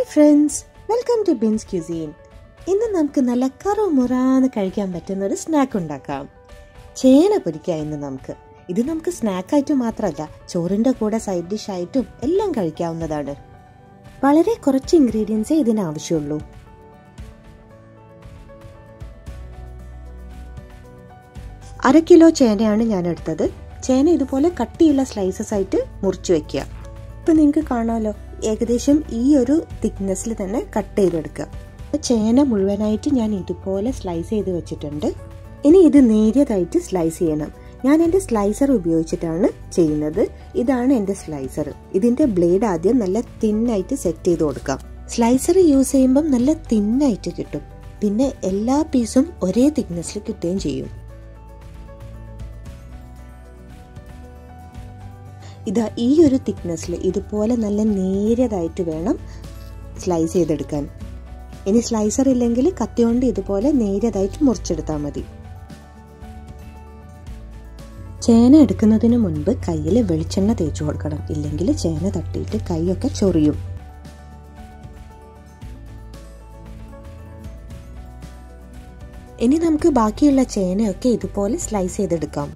friends welcome to Bins cuisine ഇന്ന് നമുക്ക് നല്ല കറുമുറാന്ന് കഴിക്കാൻ പറ്റുന്ന ഒരു സ്നാക്ക് ഉണ്ടാക്കാം ചേന പൊരിക്കാം ഇന്ന് നമുക്ക് ഇത് നമുക്ക് സ്നാക്കായിട്ട് മാത്രമല്ല ചോറിൻ്റെ കൂടെ സൈഡ് ഡിഷ് ആയിട്ടും എല്ലാം കഴിക്കാവുന്നതാണ് വളരെ കുറച്ച് ഇൻഗ്രീഡിയൻസേ ഇതിന് ആവശ്യമുള്ളൂ അര കിലോ ചേനയാണ് ഞാൻ എടുത്തത് ചേന ഇതുപോലെ കട്ടിയുള്ള സ്ലൈസസ് ആയിട്ട് മുറിച്ച് വെക്കുക ഇപ്പം നിങ്ങൾക്ക് കാണാമല്ലോ ഏകദേശം ഈ ഒരു തിക്നെസ്സിൽ തന്നെ കട്ട് ചെയ്തെടുക്കുക ചേന മുഴുവനായിട്ട് ഞാൻ ഇതുപോലെ സ്ലൈസ് ചെയ്ത് വെച്ചിട്ടുണ്ട് ഇനി ഇത് നേരിയതായിട്ട് സ്ലൈസ് ചെയ്യണം ഞാൻ എൻ്റെ സ്ലൈസർ ഉപയോഗിച്ചിട്ടാണ് ചെയ്യുന്നത് ഇതാണ് എൻ്റെ സ്ലൈസർ ഇതിൻ്റെ ബ്ലേഡ് ആദ്യം നല്ല തിന്നായിട്ട് സെറ്റ് ചെയ്ത് കൊടുക്കാം സ്ലൈസർ യൂസ് ചെയ്യുമ്പം നല്ല തിന്നായിട്ട് കിട്ടും പിന്നെ എല്ലാ പീസും ഒരേ തിക്നെസ്സിൽ കിട്ടുകയും ചെയ്യും ഇതാ ഈ ഒരു തിക്നെസ്സിൽ ഇതുപോലെ നല്ല നേരിയതായിട്ട് വേണം സ്ലൈസ് ചെയ്തെടുക്കാൻ ഇനി സ്ലൈസർ ഇല്ലെങ്കിൽ കത്തി കൊണ്ട് ഇതുപോലെ നേരിയതായിട്ട് മുറിച്ചെടുത്താൽ മതി ചേന എടുക്കുന്നതിന് മുൻപ് കയ്യിൽ വെളിച്ചെണ്ണ തേച്ചു കൊടുക്കണം ഇല്ലെങ്കിൽ ചേന തട്ടിയിട്ട് കൈയൊക്കെ ചൊറിയും ഇനി നമുക്ക് ബാക്കിയുള്ള ചേനയൊക്കെ ഇതുപോലെ സ്ലൈസ് ചെയ്തെടുക്കാം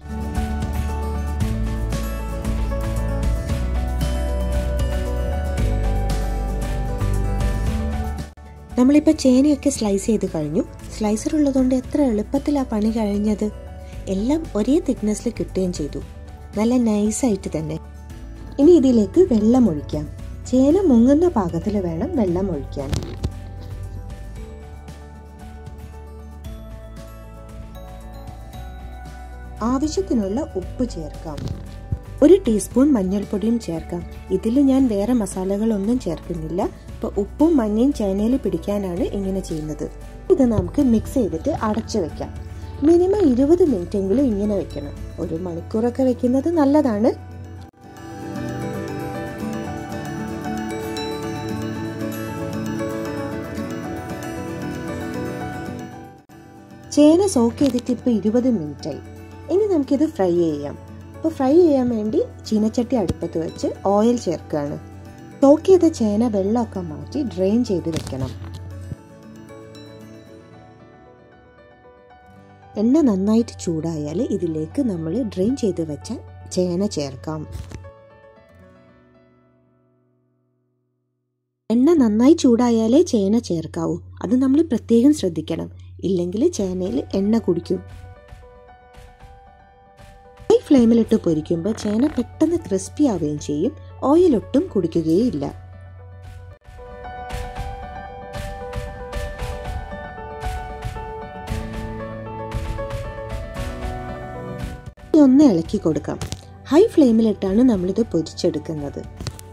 നമ്മളിപ്പോൾ ചേനയൊക്കെ സ്ലൈസ് ചെയ്ത് കഴിഞ്ഞു സ്ലൈസർ ഉള്ളതുകൊണ്ട് എത്ര എളുപ്പത്തിലാണ് പണി കഴിഞ്ഞത് എല്ലാം ഒരേ തിക്നെസ്സിൽ കിട്ടുകയും ചെയ്തു നല്ല നൈസായിട്ട് തന്നെ ഇനി ഇതിലേക്ക് വെള്ളം ഒഴിക്കാം ചേന മുങ്ങുന്ന പാകത്തിൽ വേണം വെള്ളം ഒഴിക്കാൻ ആവശ്യത്തിനുള്ള ഉപ്പ് ചേർക്കാം ഒരു ടീസ്പൂൺ മഞ്ഞൾപ്പൊടിയും ചേർക്കാം ഇതിൽ ഞാൻ വേറെ മസാലകളൊന്നും ചേർക്കുന്നില്ല അപ്പോൾ ഉപ്പും മഞ്ഞയും ചേനയിൽ പിടിക്കാനാണ് ഇങ്ങനെ ചെയ്യുന്നത് ഇത് നമുക്ക് മിക്സ് ചെയ്തിട്ട് അടച്ചു വെക്കാം മിനിമം ഇരുപത് മിനിറ്റ് എങ്കിലും ഇങ്ങനെ വെക്കണം ഒരു മണിക്കൂറൊക്കെ വെക്കുന്നത് നല്ലതാണ് ചേന സോക്ക് ചെയ്തിട്ട് ഇപ്പോൾ ഇരുപത് മിനിറ്റായി ഇനി നമുക്കിത് ഫ്രൈ ചെയ്യാം അപ്പോൾ ഫ്രൈ ചെയ്യാൻ വേണ്ടി ചീനച്ചട്ടി അടുപ്പത്ത് വെച്ച് ഓയിൽ ചേർക്കുകയാണ് സോക്ക് ചെയ്ത ചേന വെള്ളമൊക്കെ മാറ്റി ഡ്രെയിൻ ചെയ്ത് വെക്കണം എണ്ണ നന്നായിട്ട് ചൂടായാൽ ഇതിലേക്ക് നമ്മൾ ഡ്രെയിൻ ചെയ്ത് വെച്ച ചേന ചേർക്കാം എണ്ണ നന്നായി ചൂടായാലേ ചേന ചേർക്കാവൂ അത് നമ്മൾ പ്രത്യേകം ശ്രദ്ധിക്കണം ഇല്ലെങ്കിൽ ചേനയിൽ എണ്ണ കുടിക്കും ഹൈ ഫ്ലെയിമിലിട്ട് പൊരിക്കുമ്പോൾ ചേന പെട്ടെന്ന് ക്രിസ്പി ആവുകയും ചെയ്യും ഓയിൽ ഒട്ടും കുടിക്കുകയില്ല ഒന്ന് ഇളക്കി കൊടുക്കാം ഹൈ ഫ്ലെയിമിലിട്ടാണ് നമ്മളിത് പൊരിച്ചെടുക്കുന്നത്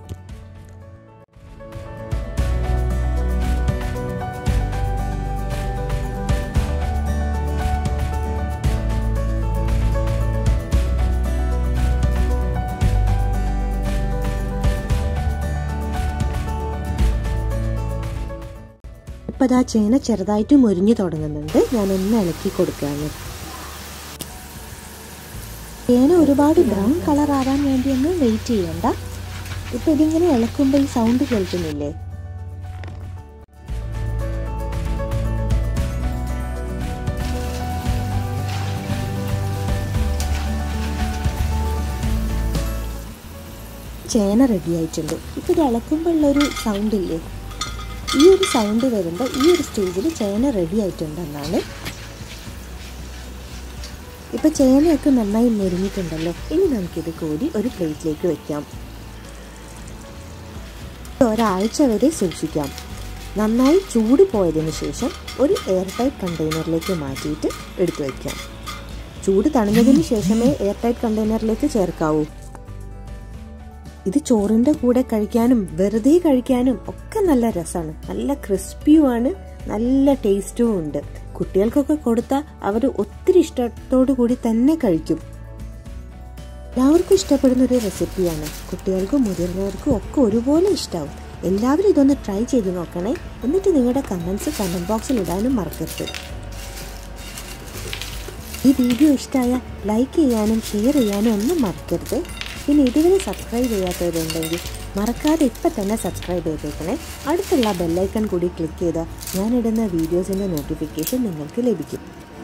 ഇപ്പം അതാ ചേന ചെറുതായിട്ട് മുരിഞ്ഞു തുടങ്ങുന്നുണ്ട് ഞാൻ ഒന്ന് ഇളക്കി കൊടുക്കുകയാണ് ചേന ഒരുപാട് ബ്രൗൺ കളർ ആവാൻ വേണ്ടിയൊന്നും വെയിറ്റ് ചെയ്യണ്ട ഇപ്പം ഇതിങ്ങനെ ഇളക്കുമ്പോൾ ഈ സൗണ്ട് കേൾക്കുന്നില്ലേ ചേന റെഡി ആയിട്ടുണ്ട് ഇപ്പം ഇത് ഇളക്കുമ്പോഴുള്ളൊരു സൗണ്ട് ഇല്ലേ ഈ ഒരു സൗണ്ട് വരുമ്പോൾ ഈ ഒരു സ്റ്റേജിൽ ചേന റെഡി ആയിട്ടുണ്ടെന്നാണ് ഇപ്പം ചേനയൊക്കെ നന്നായി മുരിഞ്ഞിട്ടുണ്ടല്ലോ ഇനി നമുക്കിത് കോരി ഒരു പ്ലേറ്റിലേക്ക് വെക്കാം ഒരാഴ്ച വരെ സൂക്ഷിക്കാം നന്നായി ചൂട് പോയതിന് ശേഷം ഒരു എയർ ടൈറ്റ് കണ്ടെയ്നറിലേക്ക് മാറ്റിയിട്ട് എടുത്തു വയ്ക്കാം ചൂട് തണിഞ്ഞതിന് ശേഷമേ എയർ ടൈറ്റ് കണ്ടെയ്നറിലേക്ക് ചേർക്കാവൂ ഇത് ചോറിൻ്റെ കൂടെ കഴിക്കാനും വെറുതെ കഴിക്കാനും ഒക്കെ നല്ല രസമാണ് നല്ല ക്രിസ്പിയുമാണ് നല്ല ടേസ്റ്റും ഉണ്ട് കുട്ടികൾക്കൊക്കെ കൊടുത്താൽ അവർ ഒത്തിരി ഇഷ്ടത്തോടു കൂടി തന്നെ കഴിക്കും എല്ലാവർക്കും ഇഷ്ടപ്പെടുന്ന ഒരു റെസിപ്പിയാണ് കുട്ടികൾക്കും മുതിർന്നവർക്കും ഒക്കെ ഒരുപോലെ ഇഷ്ടമാവും എല്ലാവരും ഇതൊന്ന് ട്രൈ ചെയ്ത് നോക്കണേ എന്നിട്ട് നിങ്ങളുടെ കമൻസ് കമൻറ്റ് ബോക്സിൽ ഇടാനും മറക്കരുത് ഈ വീഡിയോ ഇഷ്ടമായ ലൈക്ക് ചെയ്യാനും ഷെയർ ചെയ്യാനും ഒന്നും മറക്കരുത് പിന്നെ ഇതുവരെ സബ്സ്ക്രൈബ് ചെയ്യാത്തവരുണ്ടെങ്കിൽ മറക്കാതെ ഇപ്പം തന്നെ സബ്സ്ക്രൈബ് ചെയ്തേക്കണേ അടുത്തുള്ള ബെല്ലൈക്കൺ കൂടി ക്ലിക്ക് ചെയ്താൽ ഞാനിടുന്ന വീഡിയോസിൻ്റെ നോട്ടിഫിക്കേഷൻ നിങ്ങൾക്ക് ലഭിക്കും